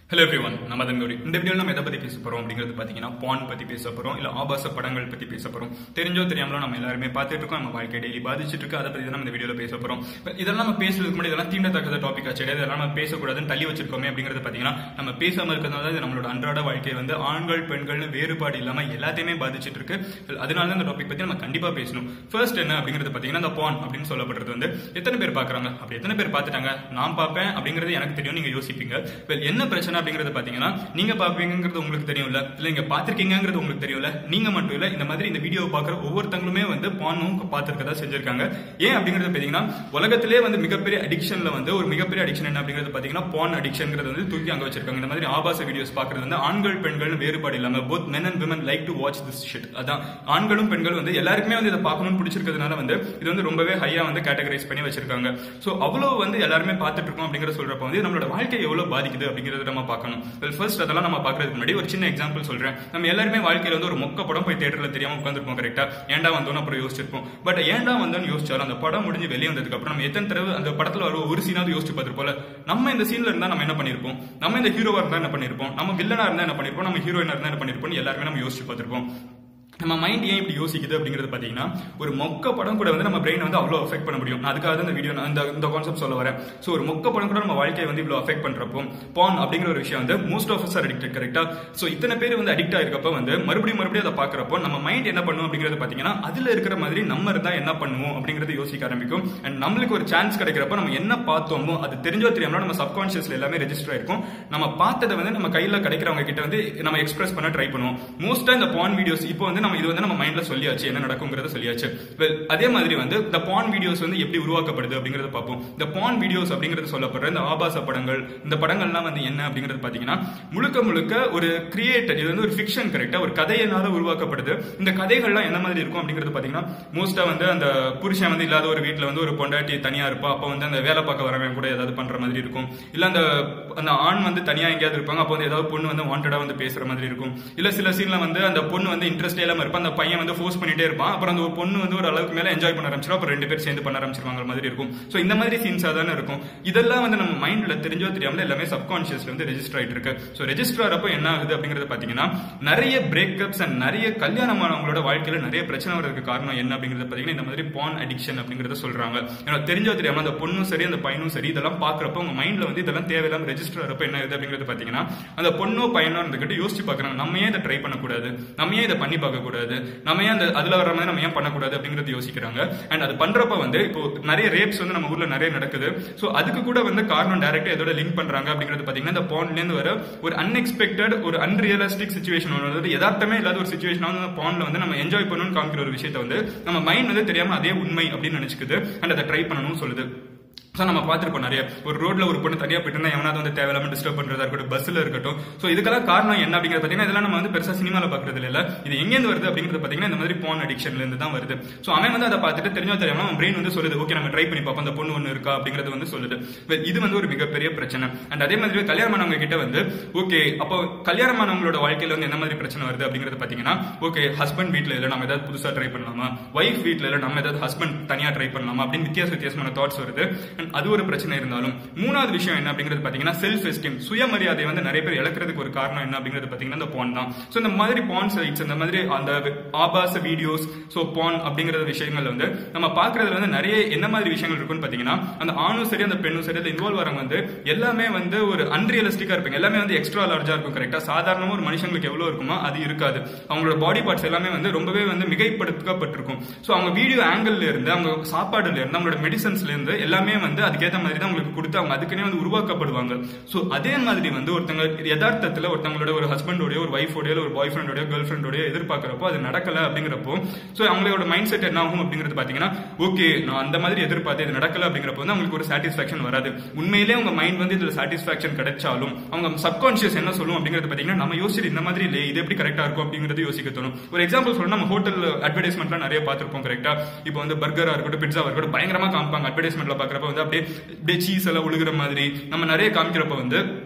hello every one நம்ம அதன் கௌரி இந்த வீடியோவில் நம்ம எதை பத்தி பேச போறோம் அப்படிங்கிறது பாத்தீங்கன்னா பான் பத்தி பேச போறோம் இல்ல ஆபாச படங்கள் பத்தி பேச போறோம் தெரிஞ்சோ தெரியாமலோ நம்ம எல்லாருமே பார்த்துட்டு இருக்கோம் நம்ம வாழ்க்கை டெய்லி பாதிச்சிட்டு இருக்கு அதை பத்தி தான் நம்ம இந்த வீடியோல பேச போறோம் இதெல்லாம் நம்ம பேசுறதுக்கு முன்னாடி இதெல்லாம் தீண்டத்தக்கத டாபிக் ஆச்சு இதெல்லாம் நம்ம பேசக்கூடாதுன்னு தள்ளி வச்சிருக்கோமே அப்படிங்கிறது பாத்தீங்கன்னா நம்ம பேசாம இருக்கிறதுனால இது நம்மளோட அன்றாட வாழ்க்கை வந்து ஆண்கள் பெண்கள்னு வேறுபாடு இல்லாம எல்லாத்தையுமே பாதிச்சிட்டு இருக்கு அதனால தான் இந்த டாபிக் பத்தி நம்ம கண்டிப்பா பேசணும் ஃபர்ஸ்ட் என்ன அப்படிங்கிறது பாத்தீங்கன்னா இந்த பான் அப்படின்னு சொல்லப்படுறது வந்து எத்தனை பேர் பாக்குறாங்க அப்படி எத்தனை பேர் பார்த்துட்டாங்க நான் பார்ப்பேன் அப்படிங்கிறது எனக்கு தெரியும் நீங்க யோசிப்பீங்க Well, என்ன பிரச்சனை அப்படிங்கிறது பாத்தீங்கன்னா நீங்க பாப்பீங்கிறது உங்களுக்கு தெரியும்ல இல்ல நீங்க பாத்திருக்கீங்கிறது உங்களுக்கு தெரியும்ல நீங்க மட்டும் இல்ல இந்த மாதிரி இந்த வீடியோ பாக்குற ஒவ்வொருத்தங்களுமே வந்து பானும் பார்த்திருக்கதா செஞ்சிருக்காங்க ஏன் அப்படிங்கிறது பாத்தீங்கன்னா உலகத்திலே வந்து மிகப்பெரிய அடிக்ஷன்ல வந்து ஒரு மிகப்பெரிய அடிக்ஷன் என்ன அப்படிங்கிறது பாத்தீங்கன்னா பான் அடிக்ஷன்ங்கிறது வந்து தூக்கி அங்க வச்சிருக்காங்க இந்த மாதிரி ஆபாச வீடியோஸ் பாக்குறது வந்து ஆண்கள் பெண்கள் வேறுபாடு இல்லாம both men and women like to watch this shit அதான் ஆண்களும் பெண்களும் வந்து எல்லாருக்குமே வந்து இதை பார்க்கணும்னு பிடிச்சிருக்கிறதுனால வந்து இது வந்து ரொம்பவே ஹையா வந்து கேட்டகரைஸ் பண்ணி வச்சிருக்காங்க சோ அவ்வளவு வந்து எல்லாருமே பார்த்துட்டு இருக்கோம் அப்படிங்கிற சொல்றப்ப வந்து நம்மளோட வாழ்க்கை எவ்வளவு பாதிக்குது அப்படிங்கறத நம்ம பார்க்கணும் வெல் ஃபர்ஸ்ட் அதெல்லாம் நம்ம பார்க்கறதுக்கு முன்னாடி ஒரு சின்ன எக்ஸாம்பிள் சொல்றேன் நம்ம எல்லாருமே வாழ்க்கையில வந்து ஒரு மொக்க படம் போய் தேட்டர்ல தெரியாம உட்காந்துருப்போம் கரெக்டா ஏன்டா வந்தோம்னு அப்புறம் யோசிச்சிருப்போம் பட் ஏன்டா வந்தோம்னு யோசிச்சாலும் அந்த படம் முடிஞ்சு வெளியே வந்ததுக்கு அப்புறம் நம்ம எத்தனை தடவை அந்த படத்துல வர ஒரு சீனாவது யோசிச்சு பார்த்திருப்போம்ல நம்ம இந்த சீன்ல இருந்தா நம்ம என்ன பண்ணிருப்போம் நம்ம இந்த ஹீரோவா இருந்தா என்ன பண்ணிருப்போம் நம்ம வில்லனா இருந்தா என்ன பண்ணிருப்போம் நம்ம ஹீரோயினா இருந்தா என்ன பண்ணிருப்போம் எல்லாருமே நம்ம யோசிச்சு பார்த்திருப்போம் நம்ம மைண்ட் ஏன் இப்படி யோசிக்குது அப்படிங்கிறது பாத்தீங்கன்னா ஒரு மொக்க படம் கூட வந்து நம்ம பிரெயின் வந்து அவ்வளோ அஃபெக்ட் பண்ண முடியும் நான் அதுக்காக தான் இந்த வீடியோ இந்த இந்த கான்செப்ட் சொல்ல வரேன் ஸோ ஒரு மொக்க படம் கூட நம்ம வாழ்க்கையை வந்து இவ்வளோ அஃபெக்ட் பண்றப்போ பான் அப்படிங்கிற ஒரு விஷயம் வந்து மோஸ்ட் ஆஃப் ஆர் அடிக்டட் கரெக்டா ஸோ இத்தனை பேர் வந்து அடிக்ட் ஆயிருக்கப்ப வந்து மறுபடியும் மறுபடியும் அதை பார்க்கறப்போ நம்ம மைண்ட் என்ன பண்ணும் அப்படிங்கிறது பாத்தீங்கன்னா அதுல இருக்கிற மாதிரி நம்ம இருந்தா என்ன பண்ணுவோம் அப்படிங்கறது யோசிக்க ஆரம்பிக்கும் அண்ட் நம்மளுக்கு ஒரு சான்ஸ் கிடைக்கிறப்ப நம்ம என்ன பார்த்தோமோ அது தெரிஞ்சோ தெரியாமலோ நம்ம சப்கான்ஷியஸ்ல எல்லாமே ரெஜிஸ்டர் ஆயிருக்கும் நம்ம பார்த்ததை வந்து நம்ம கையில கிடைக்கிறவங்க கிட்ட வந்து நம்ம எக்ஸ்பிரஸ் பண்ண ட்ரை பண்ணுவோம் மோஸ்டா இந்த பான் வீடியோஸ் இப்போ வந்து நம்ம இது வந்து நம்ம மைண்ட்ல சொல்லியாச்சு என்ன நடக்குங்கிறத சொல்லியாச்சு வெல் அதே மாதிரி வந்து இந்த பான் வீடியோஸ் வந்து எப்படி உருவாக்கப்படுது அப்படிங்கறத பார்ப்போம் இந்த பான் வீடியோஸ் அப்படிங்கிறது சொல்லப்படுற இந்த ஆபாச படங்கள் இந்த படங்கள்லாம் வந்து என்ன அப்படிங்கிறது பாத்தீங்கன்னா முழுக்க முழுக்க ஒரு கிரியேட்டர் இது வந்து ஒரு ஃபிக்ஷன் கரெக்டா ஒரு கதையினால உருவாக்கப்படுது இந்த கதைகள்லாம் என்ன மாதிரி இருக்கும் அப்படிங்கிறது பாத்தீங்கன்னா மோஸ்டா வந்து அந்த புருஷன் வந்து இல்லாத ஒரு வீட்டுல வந்து ஒரு பொண்டாட்டி தனியா இருப்பா அப்ப வந்து அந்த வேலை பார்க்க வரவன் கூட ஏதாவது பண்ற மாதிரி இருக்கும் இல்ல அந்த அந்த ஆண் வந்து தனியா எங்கேயாவது இருப்பாங்க அப்போ வந்து ஏதாவது பொண்ணு வந்து வாண்டடா வந்து பேசுற மாதிரி இருக்கும் இல்ல சில சீன்ல வந்து அந்த பொண்ணு வந்து இன்ட்ரெஸ்டே இல்லாம இருப்பா அந்த பையன் வந்து ஃபோர்ஸ் பண்ணிட்டே இருப்பான் அப்புறம் அந்த ஒரு பொண்ணு வந்து ஒரு அளவுக்கு மேல என்ஜாய் பண்ண ஆரம்பிச்சிடும் அப்புறம் ரெண்டு பேர் சேர்ந்து பண்ண ஆரம்பிச்சிருவாங்க மாதிரி இருக்கும் சோ இந்த மாதிரி சீன்ஸா தானே இருக்கும் இதெல்லாம் வந்து நம்ம மைண்ட்ல தெரிஞ்சோ தெரியாமல எல்லாமே சப்கான்சியஸ்ல வந்து ரெஜிஸ்டர் ஆயிட்டு இருக்கு சோ ரெஜிஸ்டர் ஆறப்போ என்ன ஆகுது அப்படிங்கறது பாத்தீங்கன்னா நிறைய பிரேக்கப்ஸ் அண்ட் நிறைய கல்யாணமானவங்களோட வாழ்க்கையில நிறைய பிரச்சனை வரதுக்கு காரணம் என்ன அப்படிங்கறது பாத்தீங்கன்னா இந்த மாதிரி பான் அடிக்ஷன் அப்படிங்கறத சொல்றாங்க ஏன்னா தெரிஞ்சோ தெரியாம அந்த பொண்ணும் சரி அந்த பையனும் சரி இதெல்லாம் பாக்குறப்ப உங்க மைண்ட்ல வந்து இதெல்லாம் தேவையில்லாம ரெஜிஸ்டர் ஆறப்ப என்ன ஆகுது அப்படிங்கறது பாத்தீங்கன்னா அந்த பொண்ணோ பையனோ இருந்துகிட்டு யோசிச்சு பாக்குறாங்க நம்ம ஏன் இதை ட்ரை பண்ணக்கூடாது நம்ம ஏன் இதை பண்ணி பார்க்க கூடாது நம்ம ஏன் அந்த அதுல வர மாதிரி நம்ம ஏன் பண்ணக்கூடாது அப்படிங்கறது யோசிக்கிறாங்க அண்ட் அது பண்றப்ப வந்து இப்போ நிறைய ரேப்ஸ் வந்து நம்ம ஊர்ல நிறைய நடக்குது சோ அதுக்கு கூட வந்து காரணம் டைரக்டா எதோட லிங்க் பண்றாங்க அப்படிங்கிறது பாத்தீங்கன்னா இந்த பான்ல இருந்து வர ஒரு அன்எக்ஸ்பெக்டட் ஒரு அன்ரியலிஸ்டிக் சுச்சுவேஷன் வந்து யதார்த்தமே இல்லாத ஒரு சுச்சுவேஷன் வந்து அந்த பான்ல வந்து நம்ம என்ஜாய் பண்ணணும்னு காமிக்கிற ஒரு விஷயத்தை வந்து நம்ம மைண்ட் வந்து தெரியாம அதே உண்மை அப்படின்னு நினைச்சுக்குது அண்ட் அதை ட்ரை பண்ணணும்னு சொல்லுது ஸோ நம்ம பார்த்துருப்போம் நிறைய ஒரு ரோட்ல ஒரு பொண்ணு தனியா போயிட்டு எவனாவது வந்து தேவையில்லாம டிஸ்டர்ப் பண்றதா இருக்கட்டும் பஸ்ல இருக்கட்டும் ஸோ இதுக்கெல்லாம் காரணம் என்ன அப்படிங்கிறது பார்த்தீங்கன்னா இதெல்லாம் நம்ம வந்து பெருசா சினிமால பாக்குறது இல்ல இது எங்கேருந்து வருது அப்படிங்கிறது பார்த்தீங்கன்னா இந்த மாதிரி போன் அடிக்ஷன்ல இருந்து தான் வருது ஸோ அவன் வந்து அதை பார்த்துட்டு தெரிஞ்சோ தெரியாம அவன் பிரெயின் வந்து சொல்லுது ஓகே நம்ம ட்ரை பண்ணி பார்ப்போம் அந்த பொண்ணு ஒன்று இருக்கா அப்படிங்கிறது வந்து சொல்லுது Well, இது வந்து ஒரு மிகப்பெரிய பிரச்சனை அண்ட் அதே மாதிரி கல்யாணமானவங்க கிட்ட வந்து ஓகே அப்போ கல்யாணமானவங்களோட வாழ்க்கையில வந்து என்ன மாதிரி பிரச்சனை வருது அப்படிங்கிறது பார்த்தீங்கன்னா ஓகே ஹஸ்பண்ட் வீட்ல இல்ல நம்ம ஏதாவது புதுசா ட்ரை பண்ணலாமா ஒய்ஃப் வீட்ல இல்ல நம்ம ஏதாவது ஹஸ்பண்ட் தனியா ட்ரை பண்ணலாமா அப்படின்னு வித்தியாச வித்தியாசமான தாட்ஸ் வருது And அது ஒரு பிரச்சனை இருந்தாலும் மூணாவது விஷயம் என்ன அப்படிங்கிறது பாத்தீங்கன்னா செல்ஃப் எஸ்டீம் சுயமரியாதை வந்து நிறைய பேர் இழக்கிறதுக்கு ஒரு காரணம் என்ன அப்படிங்கிறது பாத்தீங்கன்னா இந்த பான் தான் சோ இந்த மாதிரி பான் சைட்ஸ் இந்த மாதிரி அந்த ஆபாச வீடியோஸ் சோ பான் அப்படிங்கிற விஷயங்கள் வந்து நம்ம பாக்குறதுல வந்து நிறைய என்ன மாதிரி விஷயங்கள் இருக்குன்னு பாத்தீங்கன்னா அந்த ஆணும் சரி அந்த பெண்ணும் சரி அந்த இன்வால்வ் வரவங்க வந்து எல்லாமே வந்து ஒரு அன்ரியலிஸ்டிக்கா இருப்பாங்க எல்லாமே வந்து எக்ஸ்ட்ரா லார்ஜா இருக்கும் கரெக்டா சாதாரணமா ஒரு மனுஷங்களுக்கு எவ்வளவு இருக்குமோ அது இருக்காது அவங்களோட பாடி பார்ட்ஸ் எல்லாமே வந்து ரொம்பவே வந்து மிகைப்படுத்தப்பட்டிருக்கும் சோ அவங்க வீடியோ ஆங்கிள் இருந்து அவங்க சாப்பாடுல இருந்து அவங்களோட மெடிசன்ஸ்ல இருந்து எல்லாமே வந்து அதுக்கேற்ற மாதிரி தான் உங்களுக்கு கொடுத்து அவங்க அதுக்குன்னே வந்து உருவாக்கப்படுவாங்க சோ அதே மாதிரி வந்து ஒருத்தங்க யதார்த்தத்துல ஒருத்தங்களோட ஒரு ஹஸ்பண்டோடய ஒரு ஒய்ஃபோடய ஒரு பாய் ஃப்ரெண்டோடய கேர்ள் ஃப்ரெண்டோடய எதிர்பார்க்கறப்போ அது நடக்கல அப்படிங்கிறப்போ சோ அவங்களோட மைண்ட் செட் என்ன ஆகும் அப்படிங்கிறது பாத்தீங்கன்னா ஓகே நான் அந்த மாதிரி எதிர்பார்த்து இது நடக்கல அப்படிங்கிறப்போ வந்து அவங்களுக்கு ஒரு சாட்டிஸ்பாக்சன் வராது உண்மையிலே உங்க மைண்ட் வந்து இதுல சாட்டிஸ்பாக்சன் கிடைச்சாலும் அவங்க சப்கான்சியஸ் என்ன சொல்லும் அப்படிங்கிறது பாத்தீங்கன்னா நம்ம யோசிச்சு இந்த மாதிரி இல்லை இது எப்படி கரெக்டா இருக்கும் அப்படிங்கிறது யோசிக்க தோணும் ஒரு எக்ஸாம்பிள் சொல்லணும் நம்ம ஹோட்டல் அட்வர்டைஸ்மெண்ட்லாம் நிறைய பார்த்திருப்போம் கரெக்டா இப்போ வந்து பர்கரா இருக்கட்டும் பிட்ஸா இருக்கட்டும் பயங்கரமா காமிப்பாங்க அட்வர்டைஸ்மெண்ட்ல பாக்குறப்ப வந்து அப்படியே அப்படியே சீஸ் எல்லாம் உழுகுற மாதிரி நம்ம நிறைய காமிக்கிறப்ப வந்து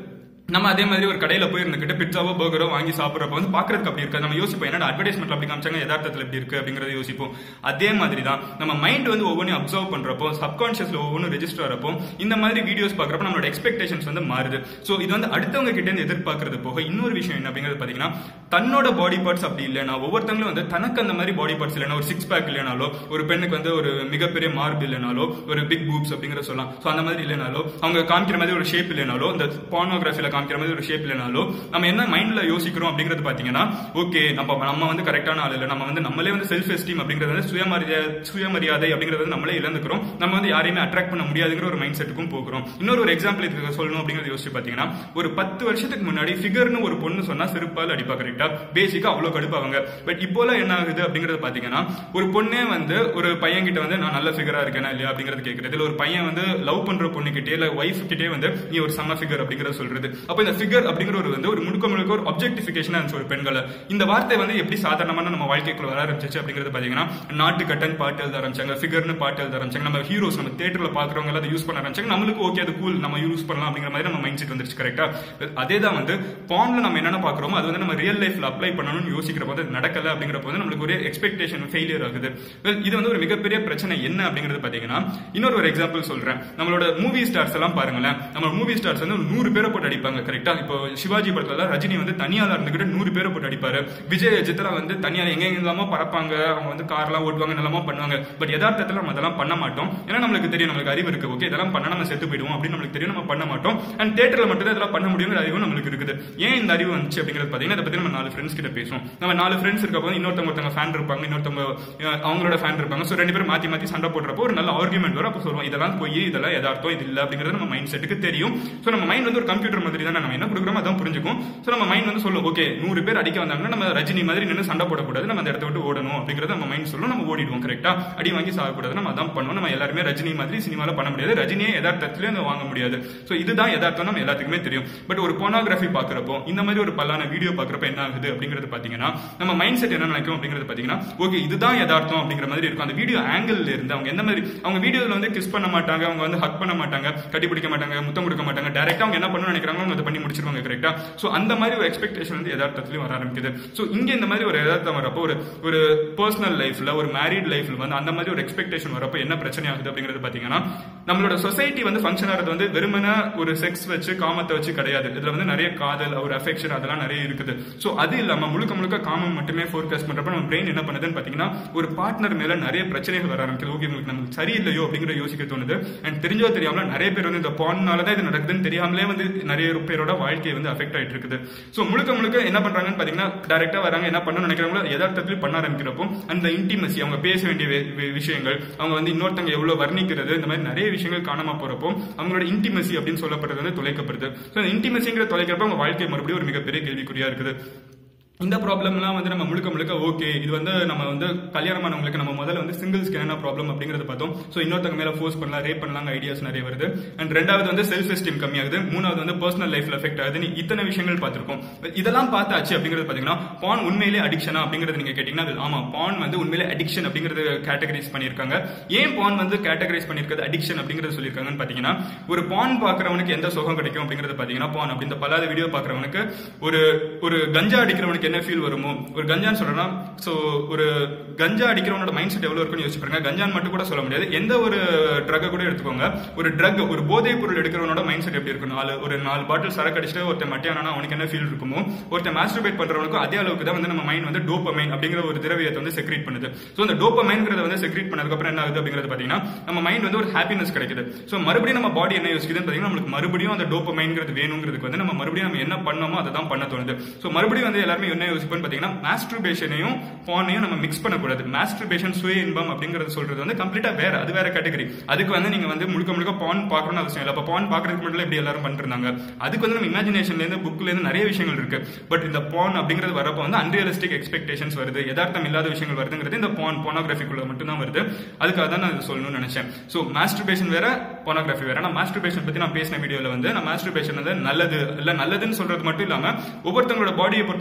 நம்ம அதே மாதிரி ஒரு கடையில போய் இருந்துகிட்டு பிட்சாவோ பர்கரோ வாங்கி சாப்பிட்றப்ப வந்து பாக்குறதுக்கு அப்படி இருக்காது நம்ம யோசிப்போம் என்னடா அட்வர்டைஸ்மெண்ட்ல அப்படி காமிச்சாங்க யதார்த்தத்தில் எப்படி இருக்கு அப்படிங்கறத யோசிப்போம் அதே மாதிரி தான் நம்ம மைண்ட் வந்து ஒவ்வொன்றையும் அப்சர்வ் பண்றப்போ சப்கான்ஷியஸ்ல ஒவ்வொன்றும் ரெஜிஸ்டர் ஆகிறப்போ இந்த மாதிரி வீடியோஸ் பாக்குறப்ப நம்மளோட எக்ஸ்பெக்டேஷன்ஸ் வந்து மாறுது ஸோ இது வந்து அடுத்தவங்க கிட்ட இருந்து எதிர்பார்க்கறது போக இன்னொரு விஷயம் என்ன அப்படிங்கிறது பாத்தீங்கன்னா தன்னோட பாடி பார்ட்ஸ் அப்படி இல்லைனா ஒவ்வொருத்தங்களும் வந்து தனக்கு அந்த மாதிரி பாடி பார்ட்ஸ் இல்லைனா ஒரு சிக்ஸ் பேக் இல்லைனாலோ ஒரு பெண்ணுக்கு வந்து ஒரு மிகப்பெரிய மார்பு இல்லைனாலோ ஒரு பிக் பூப்ஸ் அப்படிங்கிற சொல்லலாம் ஸோ அந்த மாதிரி இல்லைனாலோ அவங்க காமிக்கிற மாதிரி ஒரு ஷேப் இல்லைனாலோ இந்த பானோகிராஃபில காமிக்கிற மாதிரி ஒரு ஷேப் இல்லைனாலோ நம்ம என்ன மைண்ட்ல யோசிக்கிறோம் அப்படிங்கிறது பாத்தீங்கன்னா ஓகே நம்ம நம்ம வந்து கரெக்டான ஆள் இல்லை நம்ம வந்து நம்மளே வந்து செல்ஃப் எஸ்டீம் அப்படிங்கிறது வந்து சுயமரியாதை சுயமரியாதை அப்படிங்கிறது வந்து நம்மளே இழந்துக்கிறோம் நம்ம வந்து யாரையுமே அட்ராக்ட் பண்ண முடியாதுங்கிற ஒரு மைண்ட் செட்டுக்கும் போகிறோம் இன்னொரு ஒரு எக்ஸாம்பிள் இதுக்கு சொல்லணும் அப்படிங்கறது யோசிச்சு பாத்தீங்கன்னா ஒரு பத்து வருஷத்துக்கு முன்னாடி ஃபிகர்னு ஒரு பொண்ணு சொன்னா செருப்பால் அடிப்பா கரெக்டா பேசிக்கா அவ்வளவு கடுப்பாங்க பட் இப்போலாம் என்ன ஆகுது அப்படிங்கறது பாத்தீங்கன்னா ஒரு பொண்ணே வந்து ஒரு பையன் கிட்ட வந்து நான் நல்ல ஃபிகரா இருக்கேனா இல்லையா அப்படிங்கறது கேக்குறது இல்ல ஒரு பையன் வந்து லவ் பண்ற பொண்ணு கிட்டே இல்ல ஒய்ஃப் கிட்டே வந்து நீ ஒரு செம்ம ஃபிகர் அப்படிங்கறத சொல்றது அப்ப இந்த ஃபிகர் அப்படிங்கிற ஒரு வந்து ஒரு முழுக்க முழுக்க ஒரு அப்ஜெக்டிபிகேஷன் இருந்துச்சு ஒரு பெண்களை இந்த வார்த்தை வந்து எப்படி சாதாரணமான நம்ம வாழ்க்கைக்குள்ள வர ஆரம்பிச்சிச்சு அப்படிங்கிறது பாத்தீங்கன்னா நாட்டு கட்டன் பாட்டு எழுத ஆரம்பிச்சாங்க ஃபிகர்னு பாட்டு எழுத ஆரம்பிச்சாங்க நம்ம ஹீரோஸ் நம்ம தேட்டர்ல பாக்குறவங்க எல்லாம் அதை யூஸ் பண்ண ஆரம்பிச்சாங்க நம்மளுக்கு ஓகே அது கூல் நம்ம யூஸ் பண்ணலாம் அப்படிங்கிற மாதிரி நம்ம மைண்ட் செட் வந்துருச்சு கரெக்டா அதே தான் வந்து பான்ல நம்ம என்னென்ன பாக்குறோமோ அது வந்து நம்ம ரியல் லைஃப்ல அப்ளை பண்ணணும்னு யோசிக்கிற போது அது நடக்கல அப்படிங்கிற போது நம்மளுக்கு ஒரு எக்ஸ்பெக்டேஷன் ஃபெயிலியர் ஆகுது Well, இது வந்து ஒரு மிகப்பெரிய பிரச்சனை என்ன அப்படிங்கிறது பாத்தீங்கன்னா இன்னொரு ஒரு எக்ஸாம்பிள் சொல்றேன் நம்மளோட மூவி ஸ்டார்ஸ் எல்லாம் பாருங்களேன் நம்ம மூவி ஸ்டார்ஸ் வந்து ஒரு நூறு பேரை போட்டு அடிப்பாங்க கரெக்டா இப்போ சிவாஜி படத்துல ரஜினி வந்து தனியால இருந்துகிட்டு நூறு பேரை போட்டு அடிப்பாரு விஜய் அஜித்ல வந்து தனியால எங்க எங்கெல்லாமோ பறப்பாங்க அவங்க வந்து கார்லாம் ஓட்டுவாங்க எல்லாமோ பண்ணுவாங்க பட் யதார்த்தத்துல நம்ம அதெல்லாம் பண்ண மாட்டோம் ஏன்னா நம்மளுக்கு தெரியும் நம்மளுக்கு அறிவு இருக்கு ஓகே இதெல்லாம் பண்ணா நம்ம செத்து போயிடுவோம் அப்படின்னு நம்மளுக்கு தெரியும் நம்ம பண்ண மாட்டோம் அண்ட் தேட்டர்ல மட்டும் தான் இதெல்லாம் பண்ண முடியுங்கிற அறிவு நம்மளுக்கு இருக்குது ஏன் இந்த அறிவு வந்துச்சு அப்படிங்கிறது பாத்தீங்கன்னா இதை பத்தி நம்ம நாலு ஃப்ரெண்ட்ஸ் கிட்ட பேசுவோம் நம்ம நாலு ஃப்ரெண்ட்ஸ் இருக்க போது இன்னொருத்தவங்க ஒருத்தவங்க ஃபேன் இருப்பாங்க இன்னொருத்தவங்க அஹ், அவங்களோட ஃபேன் இருப்பாங்க ஸோ ரெண்டு பேரும் மாத்தி மாத்தி சண்டை போடுறப்போ ஒரு நல்ல ஆர்குமெண்ட் வரும் அப்போ சொல்லுவோம் இதெல்லாம் போய் இதெல்லாம் யதார்த்தம் இது இல்ல அப்படிங்கிறது நம்ம மைண்ட் செட்டுக்கு தெரியும் ஸோ நம்ம மைண்ட் வந்து ஒரு கம்ப்யூட்டர் மாதிரி தான் நம்ம என்ன கொடுக்குறோமோ அதான் புரிஞ்சுக்கும் ஸோ நம்ம மைண்ட் வந்து சொல்லும் ஓகே நூறு பேர் அடிக்க வந்தாங்கன்னா நம்ம ரஜினி மாதிரி நின்று சண்டை போடக்கூடாது நம்ம அந்த இடத்த விட்டு ஓடணும் அப்படிங்கறத நம்ம மைண்ட் சொல்லும் நம்ம ஓடிடுவோம் கரெக்டா அடி வாங்கி சாகக்கூடாது நம்ம அதான் பண்ணுவோம் நம்ம எல்லாருமே ரஜினி மாதிரி சினிமால பண்ண முடியாது ரஜினியே யதார்த்தத்திலே நம்ம வாங்க முடியாது ஸோ இதுதான் யதார்த்தம் நம்ம எல்லாத்துக்குமே தெரியும் பட் ஒரு போனோகிராஃபி பாக்குறப்போ இந்த மாதிரி ஒரு பல்லான வீடியோ பாக்குறப்ப என்ன ஆகுது அப்படிங்கிறது பாத்தீங்கன்னா நம்ம மைண்ட் செட் என்ன நினைக்கும் அப்படிங்கிறது பாத்தீங்கன்னா ஓகே இதுதான் யதார்த்தம் அப்படிங்கிற மாதிரி இருக்கும் அந்த வீடியோ ஆங்கிள் இருந்து அவங்க எந்த மாதிரி அவங்க வீடியோல வந்து கிஸ் பண்ண மாட்டாங்க அவங்க வந்து ஹக் பண்ண மாட்டாங்க கட்டி பிடிக்க மாட்டாங்க முத்தம் கொடுக்க மாட்டாங்க டைரக்டா அவங்க என்ன பண்ணணும்னு நினைக்கிறாங்களோ அவங்க அதை பண்ணி முடிச்சிருவாங்க கரெக்டா சோ அந்த மாதிரி ஒரு எக்ஸ்பெக்டேஷன் வந்து யதார்த்தத்திலயும் வர ஆரம்பிக்குது சோ இங்க இந்த மாதிரி ஒரு யதார்த்தம் வரப்போ ஒரு ஒரு பர்சனல் லைஃப்ல ஒரு மேரிட் லைஃப்ல வந்து அந்த மாதிரி ஒரு எக்ஸ்பெக்டேஷன் வரப்போ என்ன பிரச்சனை ஆகுது அப்படிங்கிறது பாத்தீங்கன்னா நம்மளோட சொசைட்டி வந்து ஃபங்க்ஷன் ஆகிறது வந்து வெறுமனே ஒரு செக்ஸ் வச்சு காமத்தை வச்சு கிடையாது இதுல வந்து நிறைய காதல் ஒரு அஃபெக்ஷன் அதெல்லாம் நிறைய இருக்குது சோ அது இல்லாம முழுக்க முழுக்க காமம் மட்டுமே ஃபோர்காஸ்ட் பண்றப்ப நம்ம பிரெயின் என்ன பண்ணுதுன்னு பாத்தீங்கன்னா ஒரு பார்ட்னர் மேல நிறைய பிரச்சனைகள் வர ஆரம்பிக்குது ஓகே உங்களுக்கு நமக்கு சரியில்லையோ அப்படிங்கிற யோசிக்க தோணுது அண்ட் தெரிஞ்சோ தெரியாமல நிறைய பேர் வந்து இந்த பான்னால தான் இது நடக்குதுன்னு தெரியாமலே வந்து நிறைய பேரோட வாழ்க்கை வந்து அஃபெக்ட் ஆயிட்டு இருக்குது சோ முழுக்க முழுக்க என்ன பண்றாங்கன்னு பாத்தீங்கன்னா டைரக்டா வராங்க என்ன பண்ண நினைக்கிறாங்களோ யதார்த்தத்தில் பண்ண ஆரம்பிக்கிறப்போ அந்த இன்டிமசி அவங்க பேச வேண்டிய வே- வே- விஷயங்கள் அவங்க வந்து இன்னொருத்தங்க எவ்வளவு வர்ணிக்கிறது இந்த மாதிரி நிறைய விஷயங்கள் காணாம போறப்போ அவங்களோட இன்டிமசி அப்படின்னு சொல்லப்படுறது வந்து தொலைக்கப்படுது ஸோ இந்த இன்டிமசிங்கிற தொலைக்கிறப்ப அவங்க வாழ்க்கை மறுபடியும் ஒரு மிகப்பெரிய கேள்விக்குறியா இருக்குது இந்த ப்ராப்ளம்லாம் வந்து நம்ம முழுக்க முழுக்க ஓகே இது வந்து நம்ம வந்து கல்யாணமானவங்களுக்கு நம்ம முதல்ல வந்து சிங்கிள்ஸ்க்கு என்ன ப்ராப்ளம் அப்படிங்கறத பார்த்தோம் ஸோ இன்னொருத்தங்க மேல ஃபோர்ஸ் பண்ணலாம் ரேப் பண்ணலாம் ஐடியாஸ் நிறைய வருது அண்ட் ரெண்டாவது வந்து செல்ஃப் எஸ்டீம் கம்மியாகுது மூணாவது வந்து பர்சனல் லைஃப்ல எஃபெக்ட் ஆகுது நீ இத்தனை விஷயங்கள் பார்த்திருக்கோம் இதெல்லாம் பார்த்தாச்சு அப்படிங்கிறது பாத்தீங்கன்னா பான் உண்மையிலே அடிக்ஷனா அப்படிங்கறது நீங்க கேட்டீங்கன்னா அது ஆமா பான் வந்து உண்மையிலே அடிக்ஷன் அப்படிங்கறது கேட்டகரைஸ் பண்ணிருக்காங்க ஏன் பான் வந்து கேட்டகரைஸ் பண்ணிருக்கிறது அடிக்ஷன் அப்படிங்கறது சொல்லியிருக்காங்கன்னு பாத்தீங்கன்னா ஒரு பான் பாக்குறவனுக்கு எந்த சுகம் கிடைக்கும் அப்படிங்கறது பாத்தீங்கன்னா பான் அப்படி இந்த பல்லாத வீடியோ பாக்குறவனுக்கு ஒரு ஒரு கஞ்சா அடிக்கிறவனுக்கு என்ன ஃபீல் வருமோ ஒரு கஞ்சான்னு சொல்றேன்னா சோ ஒரு கஞ்சா அடிக்கிறவனோட மைண்ட் செட் எவ்வளவு இருக்குன்னு யோசிச்சு பாருங்க கஞ்சான் மட்டும் கூட சொல்ல முடியாது எந்த ஒரு ட்ரக்கை கூட எடுத்துக்கோங்க ஒரு ட்ரக் ஒரு போதைப் பொருள் எடுக்கிறவனோட மைண்ட் செட் எப்படி இருக்கும் நாலு ஒரு நாலு பாட்டில் சரக்கு அடிச்சுட்டு ஒருத்தன் மட்டியானா அவனுக்கு என்ன ஃபீல் இருக்குமோ ஒருத்தன் மாஸ்டர்பேட் பண்றவனுக்கும் அதே அளவுக்கு தான் வந்து நம்ம மைண்ட் வந்து டோப்பமைன் அப்படிங்கிற ஒரு திரவியத்தை வந்து செக்ரேட் பண்ணுது சோ அந்த டோப்பமைன்ங்கிறத வந்து செக்ரேட் பண்ணதுக்கு அப்புறம் என்ன ஆகுது அப்படிங்கிறது பாத்தீங்கன்னா நம்ம மைண்ட் வந்து ஒரு ஹாப்பினஸ் கிடைக்குது சோ மறுபடியும் நம்ம பாடி என்ன யோசிக்குதுன்னு பாத்தீங்கன்னா நம்மளுக்கு மறுபடியும் அந்த டோப்பமைன்ங்கிறது வேணுங்கிறதுக்கு வந்து நம்ம மறுபடியும் நம்ம என்ன பண்ணோமோ அதை தான் பண்ண தோணுது சோ மறுபடியும் வந்து எல்லாருமே என்ன யோசிப்போம்னு பாத்தீங்கன்னா மாஸ்டர்பேஷனையும் பானையும் நம்ம மிக்ஸ் பண்ணக்கூடாது மாஸ்டர்பேஷன் சுய இன்பம் அப்படிங்கறது சொல்றது வந்து கம்ப்ளீட்டா வேற அது வேற கேட்டகரி அதுக்கு வந்து நீங்க வந்து முழுக்க முழுக்க பான் பார்க்கணும்னு அவசியம் இல்லை அப்ப பான் பாக்குறதுக்கு மட்டும் எப்படி எல்லாரும் பண்ணிட்டு இருந்தாங்க அதுக்கு வந்து நம்ம இமேஜினேஷன்ல இருந்து புக்ல இருந்து நிறைய விஷயங்கள் இருக்கு பட் இந்த பான் அப்படிங்கிறது வரப்போ வந்து அன்ரியலிஸ்டிக் எக்ஸ்பெக்டேஷன்ஸ் வருது யதார்த்தம் இல்லாத விஷயங்கள் வருதுங்கிறது இந்த பான் போனோகிராஃபிக்குள்ள மட்டும் தான் வருது அதுக்காக தான் நான் இதை சொல்லணும்னு நினைச்சேன் சோ மாஸ்டர்பேஷன் வேற போனோகிராஃபி வேற நான் மாஸ்டர்பேஷன் பத்தி நான் பேசின வீடியோல வந்து நான் மாஸ்டர்பேஷன் வந்து நல்லது இல்ல நல்லதுன்னு சொல்றது மட்டும் இல்லாம ஒவ்வொருத்தவங்களோட பாடியை பொறுத்தவரை மாதிரி தான்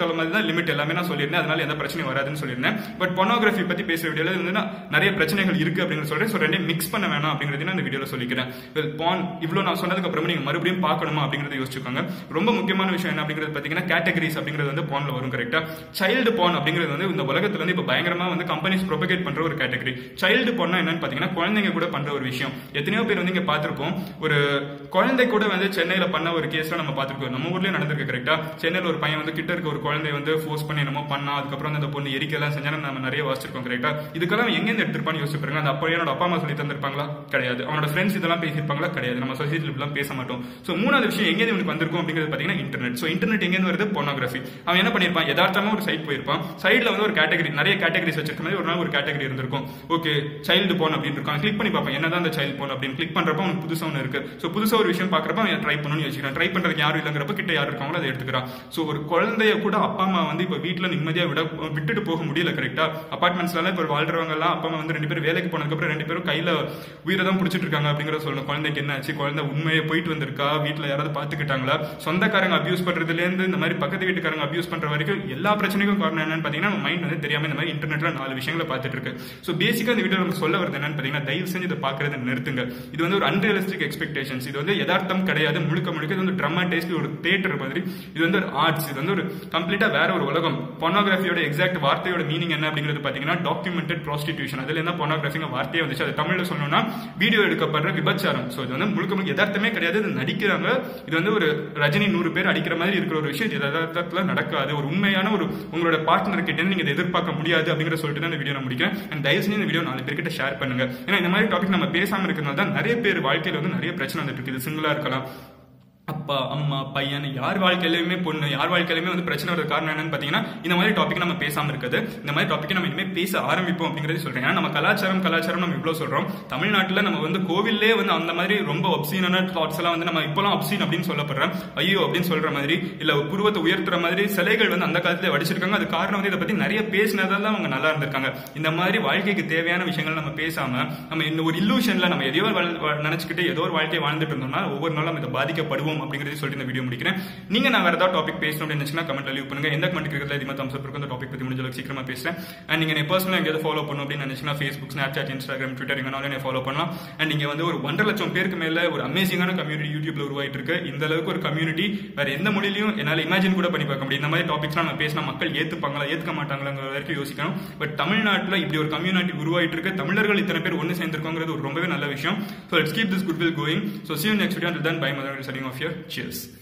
லிமிட் எல்லாமே நான் சொல்லியிருந்தேன் அதனால எந்த பிரச்சனையும் வராதுன்னு சொல்லியிருந்தேன் பட் பொனோகிராஃபி பத்தி பேசுற வீடியோல வந்து நான் நிறைய பிரச்சனைகள் இருக்கு அப்படின்னு சொல்றேன் ஸோ ரெண்டையும் மிக்ஸ் பண்ண வேணாம் அப்படிங்கிறது நான் இந்த வீடியோல சொல்லிக்கிறேன் வெல் பான் இவ்வளவு நான் சொன்னதுக்கு அப்புறம் நீங்க மறுபடியும் பார்க்கணுமா அப்படிங்கறத யோசிச்சுக்கோங்க ரொம்ப முக்கியமான விஷயம் என்ன அப்படிங்கிறது பாத்தீங்கன்னா கேட்டகரிஸ் அப்படிங்கிறது வந்து பான்ல வரும் கரெக்டா சைல்டு பான் அப்படிங்கிறது வந்து இந்த உலகத்துல வந்து இப்ப பயங்கரமா வந்து கம்பெனிஸ் ப்ரொபகேட் பண்ற ஒரு கேட்டகரி சைல்டு பான்னா என்னன்னு பாத்தீங்கன்னா குழந்தைங்க கூட பண்ற ஒரு விஷயம் எத்தனையோ பேர் வந்து இங்க பார்த்திருப்போம் ஒரு குழந்தை கூட வந்து சென்னையில பண்ண ஒரு கேஸ்ல நம்ம பார்த்திருக்கோம் நம்ம ஊர்லயே நடந்திருக்கு கரெக்டா சென்னையில ஒரு பையன் வந்து கிட்ட இருக்க ஒரு குழந்தை வந்து ஃபோர்ஸ் பண்ணி என்னமோ பண்ணா அதுக்கப்புறம் வந்து அந்த பொண்ணு எரிக்கலாம் செஞ்சா நம்ம நிறைய வாசிச்சிருக்கோம் கரெக்டா இதுக்கெல்லாம் எங்க இருந்து எடுத்திருப்பான்னு யோசிச்சு பாருங்க அந்த அப்பா என்னோட அப்பா அம்மா சொல்லி தந்திருப்பாங்களா கிடையாது அவனோட ஃப்ரெண்ட்ஸ் இதெல்லாம் பேசியிருப்பாங்களா கிடையாது நம்ம சொசைட்டில இப்படிலாம் பேச மாட்டோம் சோ மூணாவது விஷயம் எங்க இவனுக்கு வந்திருக்கும் அப்படிங்கிறது பாத்தீங்கன்னா இன்டர்நெட் சோ இன்டர்நெட் எங்க வருது பொனோகிராஃபி அவன் என்ன பண்ணிருப்பான் யதார்த்தமா ஒரு சைட் போயிருப்பான் சைட்ல வந்து ஒரு கேட்டகரி நிறைய கேட்டகரிஸ் வச்சிருக்க மாதிரி ஒரு நாள் ஒரு கேட்டகரி இருந்திருக்கும் ஓகே சைல்டு போன் அப்படின்னு இருக்கும் கிளிக் பண்ணி பார்ப்பேன் என்னதான் அந்த சைல்டு போன் அப்படின்னு கிளிக் பண்றப்ப அவனுக்கு புதுசா ஒன்று இருக்கு சோ புதுசா ஒரு விஷயம் பாக்குறப்ப அவன் ட்ரை பண்ணணும்னு யோசிக்கிறான் ட்ரை பண்றதுக்கு யாரும் இல்லைங்கிறப்ப கிட்ட யார் இருக்காங்களோ அதை எடுத்துக்கிறான் சோ ஒரு குழந்தைய கூட அப்பா அம்மா வந்து இப்ப வீட்டுல நிம்மதியா விட விட்டுட்டு போக முடியல கரெக்டா அபார்ட்மெண்ட்ஸ்ல எல்லாம் இப்ப வாழ்றவங்க எல்லாம் அப்பா அம்மா வந்து ரெண்டு பேரும் வேலைக்கு போனதுக்கு அப்புறம் ரெண்டு பேரும் கையில உயிரை தான் பிடிச்சிட்டு இருக்காங்க அப்படிங்கறத சொல்லணும் குழந்தைக்கு என்ன ஆச்சு குழந்தை உண்மையை போயிட்டு வந்திருக்கா வீட்டுல யாராவது பாத்துக்கிட்டாங்களா சொந்தக்காரங்க அபியூஸ் பண்றதுல இருந்து இந்த மாதிரி பக்கத்து வீட்டுக்காரங்க அபியூஸ் பண்ற வரைக்கும் எல்லா பிரச்சனைக்கும் காரணம் என்னன்னு பாத்தீங்கன்னா நம்ம மைண்ட் வந்து தெரியாம இந்த மாதிரி இன்டர்நெட்ல நாலு விஷயங்களை பார்த்துட்டு இருக்கு சோ பேசிக்கா இந்த வீடியோ நம்ம சொல்ல வருது என்னன்னு பாத்தீங்கன்னா தயவு செஞ்சு இதை பாக்குறத நிறுத்துங்க இது வந்து ஒரு அன்ரியலிஸ்டிக் எக்ஸ்பெக்டேஷன்ஸ் இது வந்து யதார்த்தம் கிடையாது முழுக்க முழுக்க இது வந்து ட்ரமாடைஸ்ட் ஒரு தேட்டர் மாதிரி இது வந்து ஒரு ஆர்ட்ஸ் இது வந்து ஒரு கம்ப்ளீட்டா வேற ஒரு உலகம் பொனோகிராஃபியோட எக்ஸாக்ட் வார்த்தையோட மீனிங் என்ன அப்படிங்கிறது பாத்தீங்கன்னா டாக்குமெண்டட் ப்ராஸ்டிடியூஷன் அதுல என்ன பொனோகிராஃபிங்க வார்த்தையே வந்துச்சு அது தமிழ்ல சொல்லணும்னா வீடியோ எடுக்கப்படுற விபச்சாரம் சோ இது வந்து முழுக்க முழுக்க யதார்த்தமே கிடையாது இது நடிக்கிறாங்க இது வந்து ஒரு ரஜினி நூறு பேர் அடிக்கிற மாதிரி இருக்கிற ஒரு விஷயம் இது யதார்த்தத்துல நடக்காது ஒரு உண்மையான ஒரு உங்களோட பார்ட்னர் கிட்ட இருந்து நீங்க இதை எதிர்பார்க்க முடியாது அப்படிங்கிற சொல்லிட்டு தான் இந்த வீடியோ நான் முடிக்கிறேன் அண்ட் தயவு செஞ்சு இந்த வீடியோ நாலு பேர்கிட்ட ஷேர் பண்ணுங்க ஏன்னா இந்த மாதிரி டாபிக் நம்ம பேசாம இருக்கிறதுனால தான் நிறைய பேர் வாழ்க்கையில வந்து நிறைய பிரச்சனை வந்துட்டு இருக்கு இது சிங்கிளா இருக்கலாம் அப்பா அம்மா பையன் யார் வாழ்க்கையிலுமே பொண்ணு யார் வாழ்க்கையிலுமே வந்து பிரச்சனை வரது காரணம் என்னன்னு பாத்தீங்கன்னா இந்த மாதிரி டாபிக் நம்ம பேசாம இருக்குது இந்த மாதிரி டாபிக் நம்ம இனிமே பேச ஆரம்பிப்போம் அப்படிங்கறது சொல்றேன் ஏன்னா நம்ம கலாச்சாரம் கலாச்சாரம் நம்ம இவ்வளவு சொல்றோம் தமிழ்நாட்டுல நம்ம வந்து கோவில்லே வந்து அந்த மாதிரி ரொம்ப அப்சீனான தாட்ஸ் எல்லாம் வந்து நம்ம இப்பெல்லாம் அப்சீன் அப்படின்னு சொல்லப்படுறோம் ஐயோ அப்படின்னு சொல்ற மாதிரி இல்ல புருவத்தை உயர்த்துற மாதிரி சிலைகள் வந்து அந்த காலத்துல வடிச்சிருக்காங்க அது காரணம் வந்து இதை பத்தி நிறைய பேசினதால அவங்க நல்லா இருந்திருக்காங்க இந்த மாதிரி வாழ்க்கைக்கு தேவையான விஷயங்கள் நம்ம பேசாம நம்ம இந்த ஒரு இல்லூஷன்ல நம்ம எதையோ நினைச்சுக்கிட்டு ஏதோ ஒரு வாழ்க்கையை வாழ்ந்துட்டு இருந்தோம்னா ஒவ்வொரு நாளும் நம்ம இதை பாதிக்கப்படுவோம் அப்படிங்கறத சொல்லிட்டு இந்த வீடியோ முடிக்கிறேன் நீங்க நான் வேற ஏதாவது டாபிக் பேசணும் அப்படின்னு நினைச்சுன்னா கமெண்ட்ல லீவ் பண்ணுங்க எந்த கமெண்ட் இருக்கிறதுல அதிகமாக தம்ஸ் அப் இருக்கும் அந்த டாபிக் பத்தி முடிஞ்ச அளவுக்கு சீக்கிரமா பேசுறேன் அண்ட் நீங்க என்ன பர்சனலா எங்கேயாவது ஃபாலோ பண்ணணும் அப்படின்னு நினைச்சுன்னா ஃபேஸ்புக் ஸ்னாப்சாட் இன்ஸ்டாகிராம் ட்விட்டர் எங்கனாலும் என்ன ஃபாலோ பண்ணலாம் அண்ட் நீங்க வந்து ஒரு ஒன்றரை லட்சம் பேருக்கு மேல ஒரு அமேசிங்கான கம்யூனிட்டி யூடியூப்ல உருவாயிட்டு இருக்கு இந்த அளவுக்கு ஒரு கம்யூனிட்டி வேற எந்த மொழியிலையும் என்னால இமேஜின் கூட பண்ணி பார்க்க முடியும் இந்த மாதிரி டாபிக்ஸ் நம்ம பேசினா மக்கள் ஏத்துப்பாங்களா ஏத்துக்க மாட்டாங்களாங்கிற வரைக்கும் யோசிக்கணும் பட் தமிழ்நாட்டுல இப்படி ஒரு கம்யூனிட்டி உருவாயிட்டு இருக்கு தமிழர்கள் இத்தனை பேர் ஒன்று சேர்ந்திருக்கோங்கிறது ஒரு ரொம்பவே நல்ல விஷயம் so let's keep this goodwill going so see you next video then bye mother setting of your cheers